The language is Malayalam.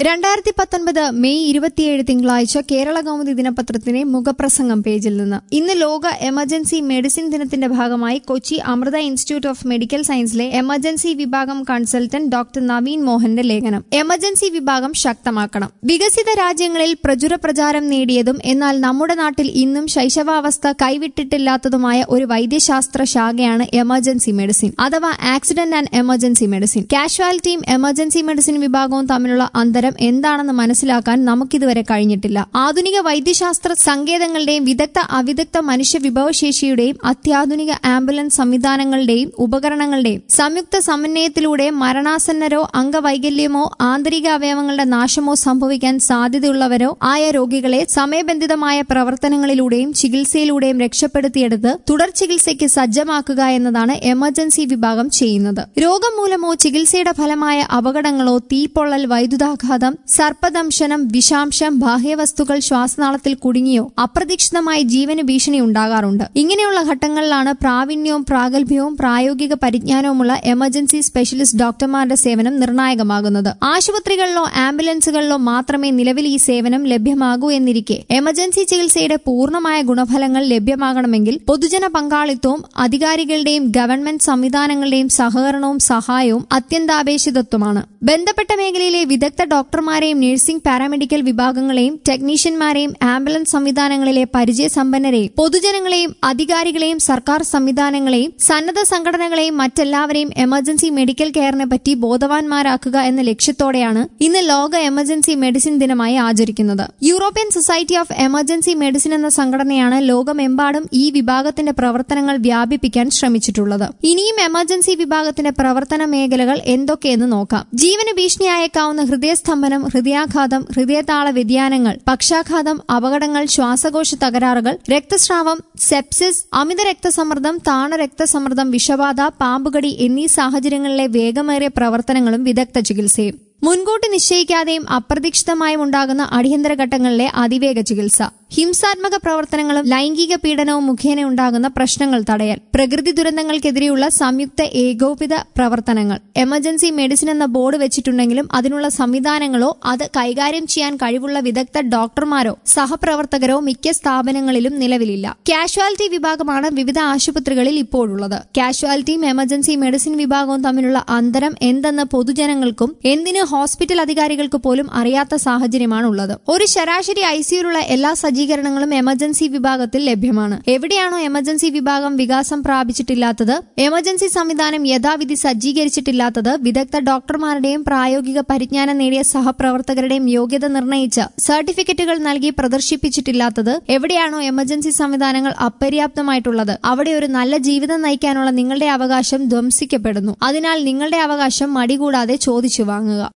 രണ്ടായിരത്തി പത്തൊൻപത് മെയ് ഇരുപത്തിയേഴ് തിങ്കളാഴ്ച കേരള കൗമുദി ദിനപത്രത്തിന്റെ മുഖപ്രസംഗം പേജിൽ നിന്ന് ഇന്ന് ലോക എമർജൻസി മെഡിസിൻ ദിനത്തിന്റെ ഭാഗമായി Kochi Amrita institute of medical സയൻസിലെ എമർജൻസി വിഭാഗം കൺസൾട്ടന്റ് ഡോക്ടർ നവീൻ മോഹന്റെ ലേഖനം എമർജൻസി വിഭാഗം ശക്തമാക്കണം വികസിത രാജ്യങ്ങളിൽ പ്രചുര പ്രചാരം നേടിയതും എന്നാൽ നമ്മുടെ നാട്ടിൽ ഇന്നും ശൈശവാവസ്ഥ കൈവിട്ടിട്ടില്ലാത്തതുമായ ഒരു വൈദ്യശാസ്ത്ര ശാഖയാണ് എമർജൻസി മെഡിസിൻ അഥവാ ആക്സിഡന്റ് ആൻഡ് എമർജൻസി മെഡിസിൻ കാഷ്വാലിറ്റിയും എമർജൻസി മെഡിസിൻ വിഭാഗവും തമ്മിലുള്ള അന്തരം എന്താണെന്ന് മനസ്സിലാക്കാൻ നമുക്കിതുവരെ കഴിഞ്ഞിട്ടില്ല ആധുനിക വൈദ്യശാസ്ത്ര സങ്കേതങ്ങളുടെയും വിദഗ്ധ അവിദഗ്ധ മനുഷ്യ വിഭവശേഷിയുടെയും അത്യാധുനിക ആംബുലൻസ് സംവിധാനങ്ങളുടെയും ഉപകരണങ്ങളുടെയും സംയുക്ത സമന്വയത്തിലൂടെ മരണാസന്നരോ അംഗവൈകല്യമോ ആന്തരിക അവയവങ്ങളുടെ നാശമോ സംഭവിക്കാൻ സാധ്യതയുള്ളവരോ ആയ രോഗികളെ സമയബന്ധിതമായ പ്രവർത്തനങ്ങളിലൂടെയും ചികിത്സയിലൂടെയും രക്ഷപ്പെടുത്തിയെടുത്ത് തുടർ ചികിത്സയ്ക്ക് സജ്ജമാക്കുക എന്നതാണ് എമർജൻസി വിഭാഗം ചെയ്യുന്നത് രോഗം മൂലമോ ചികിത്സയുടെ ഫലമായ അപകടങ്ങളോ തീപ്പൊള്ളൽ വൈദ്യുതാഘാതം സർപ്പദംശനം വിഷാംശം ബാഹ്യവസ്തുക്കൾ ശ്വാസനാളത്തിൽ കുടുങ്ങിയോ അപ്രതീക്ഷിതമായി ജീവന് ഭീഷണി ഉണ്ടാകാറുണ്ട് ഇങ്ങനെയുള്ള ഘട്ടങ്ങളിലാണ് പ്രാവീണ്യവും പ്രാഗൽഭ്യവും പ്രായോഗിക പരിജ്ഞാനവുമുള്ള എമർജൻസി സ്പെഷ്യലിസ്റ്റ് ഡോക്ടർമാരുടെ സേവനം നിർണായകമാകുന്നത് ആശുപത്രികളിലോ ആംബുലൻസുകളിലോ മാത്രമേ നിലവിൽ ഈ സേവനം ലഭ്യമാകൂ എന്നിരിക്കെ എമർജൻസി ചികിത്സയുടെ പൂർണ്ണമായ ഗുണഫലങ്ങൾ ലഭ്യമാകണമെങ്കിൽ പൊതുജന പങ്കാളിത്തവും അധികാരികളുടെയും ഗവൺമെന്റ് സംവിധാനങ്ങളുടെയും സഹകരണവും സഹായവും അത്യന്താപേക്ഷിതത്വമാണ് ബന്ധപ്പെട്ട മേഖലയിലെ വിദഗ്ധ ഡോക്ടർമാരെയും നഴ്സിംഗ് പാരാമെഡിക്കൽ വിഭാഗങ്ങളെയും ടെക്നീഷ്യന്മാരെയും ആംബുലൻസ് സംവിധാനങ്ങളിലെ പരിചയസമ്പന്നരെയും പൊതുജനങ്ങളെയും അധികാരികളെയും സർക്കാർ സംവിധാനങ്ങളെയും സന്നദ്ധ സംഘടനകളെയും മറ്റെല്ലാവരെയും എമർജൻസി മെഡിക്കൽ കെയറിനെ പറ്റി ബോധവാന്മാരാക്കുക എന്ന ലക്ഷ്യത്തോടെയാണ് ഇന്ന് ലോക എമർജൻസി മെഡിസിൻ ദിനമായി ആചരിക്കുന്നത് European society of emergency medicine എന്ന സംഘടനയാണ് ലോകമെമ്പാടും ഈ വിഭാഗത്തിന്റെ പ്രവർത്തനങ്ങൾ വ്യാപിപ്പിക്കാൻ ശ്രമിച്ചിട്ടുള്ളത് ഇനിയും എമർജൻസി വിഭാഗത്തിന്റെ പ്രവർത്തന മേഖലകൾ എന്തൊക്കെയെന്ന് നോക്കാം ജീവന് ഭീഷണിയായേക്കാവുന്ന ഹൃദയസ്തംഭനം ഹൃദയാഘാതം ഹൃദയതാള വ്യതിയാനങ്ങൾ പക്ഷാഘാതം അപകടങ്ങൾ ശ്വാസകോശ തകരാറുകൾ രക്തസ്രാവം സെപ്സിസ് അമിത രക്തസമ്മർദ്ദം താണ രക്തസമ്മർദ്ദം വിഷബാധ പാമ്പുകടി എന്നീ സാഹചര്യങ്ങളിലെ വേഗമേറിയ പ്രവർത്തനങ്ങളും വിദഗ്ധ ചികിത്സയും മുൻകൂട്ടി നിശ്ചയിക്കാതെയും അപ്രതീക്ഷിതമായും ഉണ്ടാകുന്ന അടിയന്തര ഘട്ടങ്ങളിലെ അതിവേഗ ചികിത്സ ഹിംസാത്മക പ്രവർത്തനങ്ങളും ലൈംഗിക പീഡനവും മുഖേന ഉണ്ടാകുന്ന പ്രശ്നങ്ങൾ തടയൽ പ്രകൃതി ദുരന്തങ്ങൾക്കെതിരെയുള്ള സംയുക്ത ഏകോപിത പ്രവർത്തനങ്ങൾ എമർജൻസി മെഡിസിൻ എന്ന ബോർഡ് വെച്ചിട്ടുണ്ടെങ്കിലും അതിനുള്ള സംവിധാനങ്ങളോ അത് കൈകാര്യം ചെയ്യാൻ കഴിവുള്ള വിദഗ്ധ ഡോക്ടർമാരോ സഹപ്രവർത്തകരോ മിക്ക സ്ഥാപനങ്ങളിലും നിലവിലില്ല കാഷ്വാലിറ്റി വിഭാഗമാണ് വിവിധ ആശുപത്രികളിൽ ഇപ്പോഴുള്ളത് കാഷ്വാലിറ്റിയും എമർജൻസി മെഡിസിൻ വിഭാഗവും തമ്മിലുള്ള അന്തരം എന്തെന്ന് പൊതുജനങ്ങൾക്കും എന്തിന് ഹോസ്പിറ്റൽ അധികാരികൾക്ക് പോലും അറിയാത്ത സാഹചര്യമാണ് ഉള്ളത് ഒരു ശരാശരി ഐസിയുലുള്ള എല്ലാ സജ്ജീകരണങ്ങളും എമർജൻസി വിഭാഗത്തിൽ ലഭ്യമാണ് എവിടെയാണോ എമർജൻസി വിഭാഗം വികാസം പ്രാപിച്ചിട്ടില്ലാത്തത് എമർജൻസി സംവിധാനം യഥാവിധി സജ്ജീകരിച്ചിട്ടില്ലാത്തത് വിദഗ്ധ ഡോക്ടർമാരുടെയും പ്രായോഗിക പരിജ്ഞാനം നേടിയ സഹപ്രവർത്തകരുടെയും യോഗ്യത നിർണയിച്ച് സർട്ടിഫിക്കറ്റുകൾ നൽകി പ്രദർശിപ്പിച്ചിട്ടില്ലാത്തത് എവിടെയാണോ എമർജൻസി സംവിധാനങ്ങൾ അപര്യാപ്തമായിട്ടുള്ളത് അവിടെ ഒരു നല്ല ജീവിതം നയിക്കാനുള്ള നിങ്ങളുടെ അവകാശം ധ്വംസിക്കപ്പെടുന്നു അതിനാൽ നിങ്ങളുടെ അവകാശം മടികൂടാതെ ചോദിച്ചു വാങ്ങുക